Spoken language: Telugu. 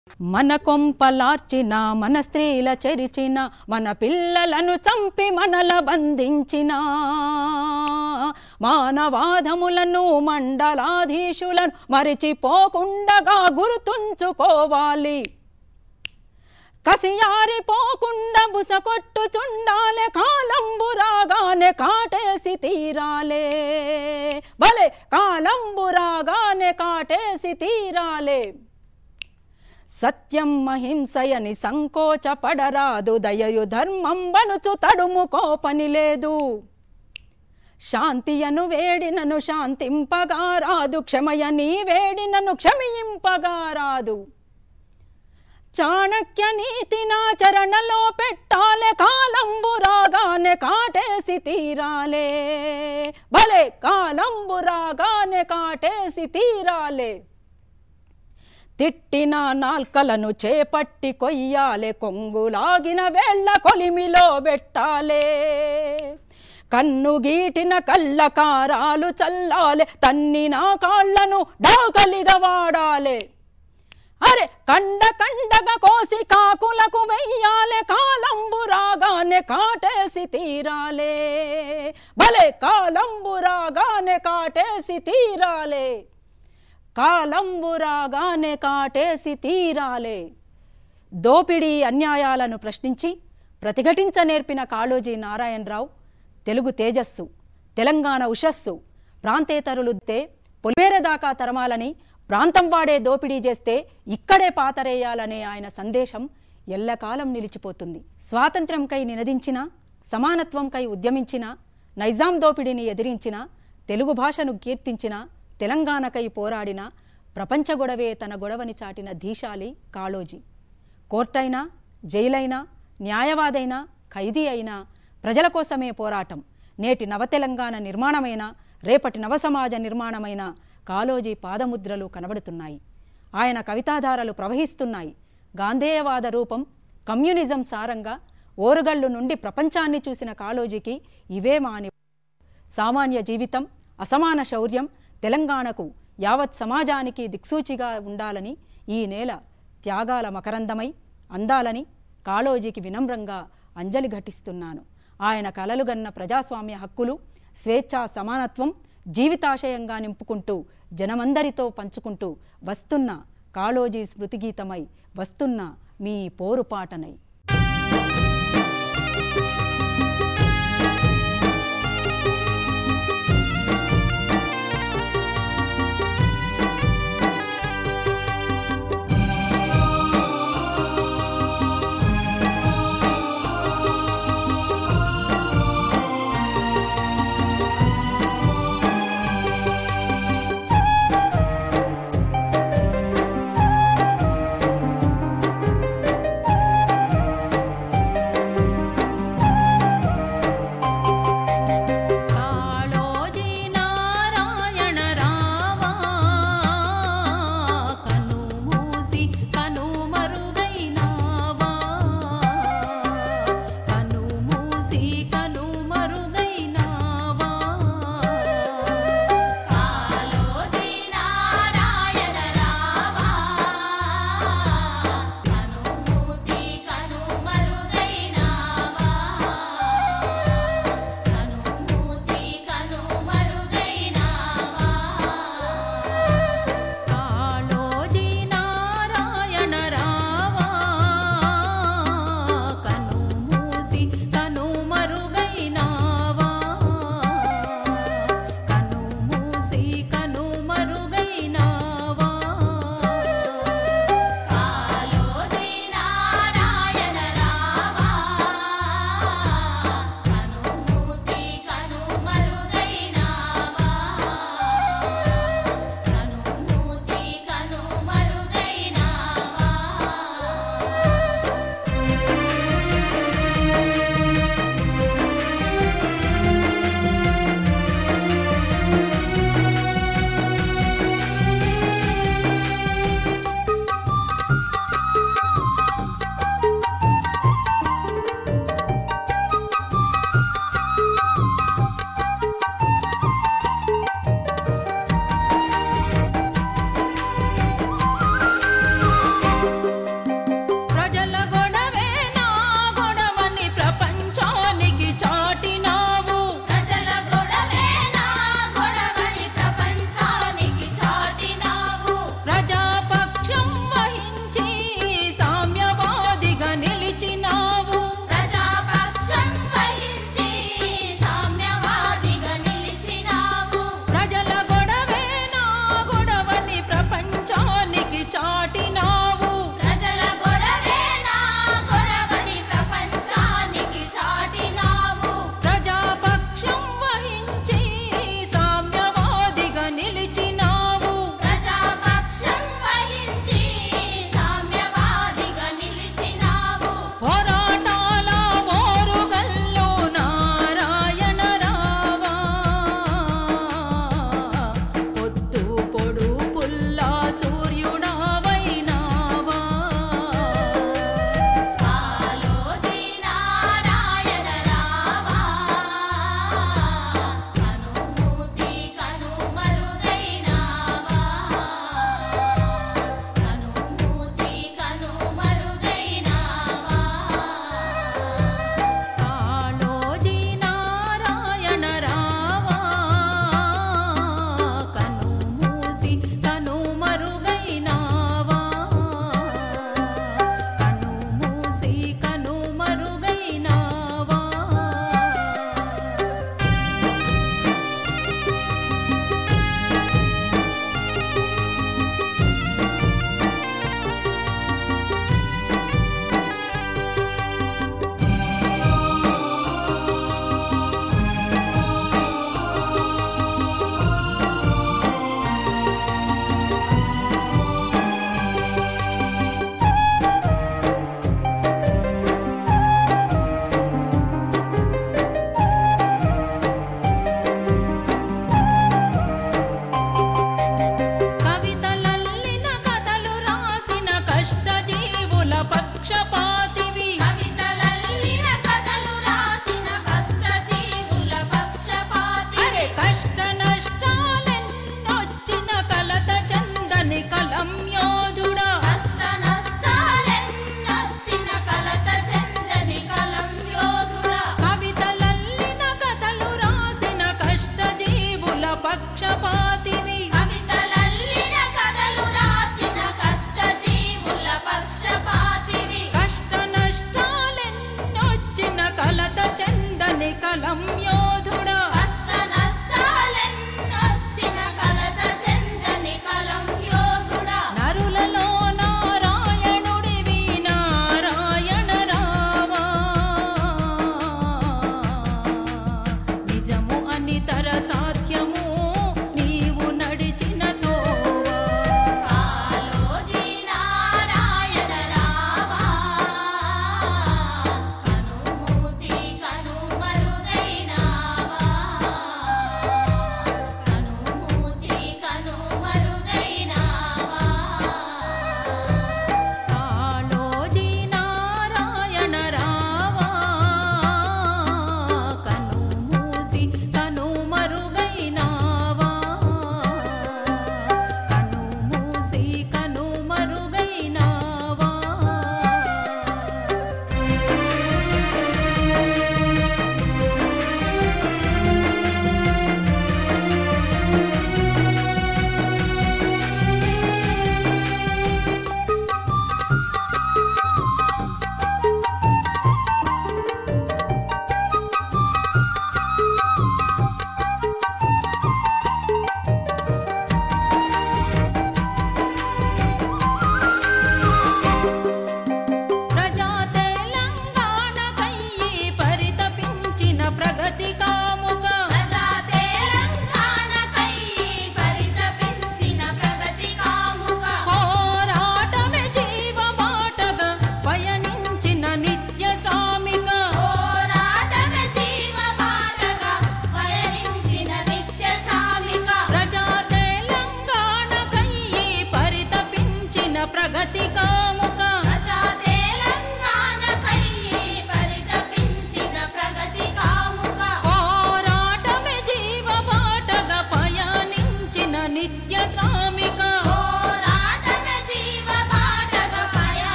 మన కొంపలార్చిన మన స్త్రీల చెరిచిన మన పిల్లలను చంపి మనల బంధించిన మానవాధములను మండలాధీశులను మరిచిపోకుండగా గుర్తుంచుకోవాలి కసియారిపోకుండా బుస కొట్టుచుండాలే కాలంబు రాగానే కాటేసి తీరాలే భలే కాలంబు రాగానే కాటేసి తీరాలే సత్యం అహింసయని సంకోచపడరాదు దయయు ధర్మం బనుచు తడుముకో పని లేదు శాంతియను వేడినను శాంతింపగా రాదు క్షమయని వేడినను క్షమింపగా రాదు చాణక్య నీతినాచరణలో పెట్టాలే కాలంబు రాగానే కాటేసి తీరాలే భలే కాలంబు రాగానే కాటేసి తీరాలే తిట్టిన నాల్కలను చేపట్టి కొయ్యాలే కొంగులాగిన వేళ్ళ కొలిమిలో పెట్టాలే కన్ను గీటిన కళ్ళకారాలు చల్లాలే తన్నిన కాళ్లను డాకలిగా వాడాలే అరే కండ కండగా కోసి కాకులకు వెయ్యాలే కాలంబు రాగానే కాటేసి తీరాలే భలే కాలంబు రాగానే కాటేసి తీరాలే కాలంబు రాగానే కాటేసి తీరాలే దోపిడీ అన్యాయాలను ప్రశ్నించి ప్రతిఘటించ నేర్పిన కాళోజీ నారాయణరావు తెలుగు తేజస్సు తెలంగాణ ఉషస్సు ప్రాంతేతరులు తే పొలిమేర దాకా తరమాలని ప్రాంతం వాడే దోపిడీ చేస్తే ఇక్కడే పాతరేయాలనే ఆయన సందేశం ఎల్లకాలం నిలిచిపోతుంది స్వాతంత్ర్యంకై నినదించిన సమానత్వంకై ఉద్యమించిన నైజాం దోపిడీని ఎదిరించిన తెలుగు భాషను కీర్తించిన తెలంగాణకై పోరాడిన ప్రపంచ గొడవే తన గొడవని చాటిన ధీశాలి కాళోజీ కోర్టైనా జైలైనా న్యాయవాదైనా ఖైదీ అయినా ప్రజల కోసమే పోరాటం నేటి నవతెలంగాణ నిర్మాణమైన రేపటి నవసమాజ నిర్మాణమైన కాళోజీ పాదముద్రలు కనబడుతున్నాయి ఆయన కవితాధారలు ప్రవహిస్తున్నాయి గాంధేయవాద రూపం కమ్యూనిజం సారంగా ఓరుగళ్ళు నుండి ప్రపంచాన్ని చూసిన కాళోజీకి ఇవే మాని సామాన్య జీవితం అసమాన శౌర్యం తెలంగాణకు యావత్ సమాజానికి దిక్సూచిగా ఉండాలని ఈ నేల త్యాగాల మకరందమై అందాలని కాళోజీకి వినమ్రంగా అంజలి ఘటిస్తున్నాను ఆయన కలలుగన్న ప్రజాస్వామ్య హక్కులు స్వేచ్ఛా సమానత్వం జీవితాశయంగా నింపుకుంటూ జనమందరితో పంచుకుంటూ వస్తున్న కాళోజీ స్మృతిగీతమై వస్తున్న మీ పోరుపాటనై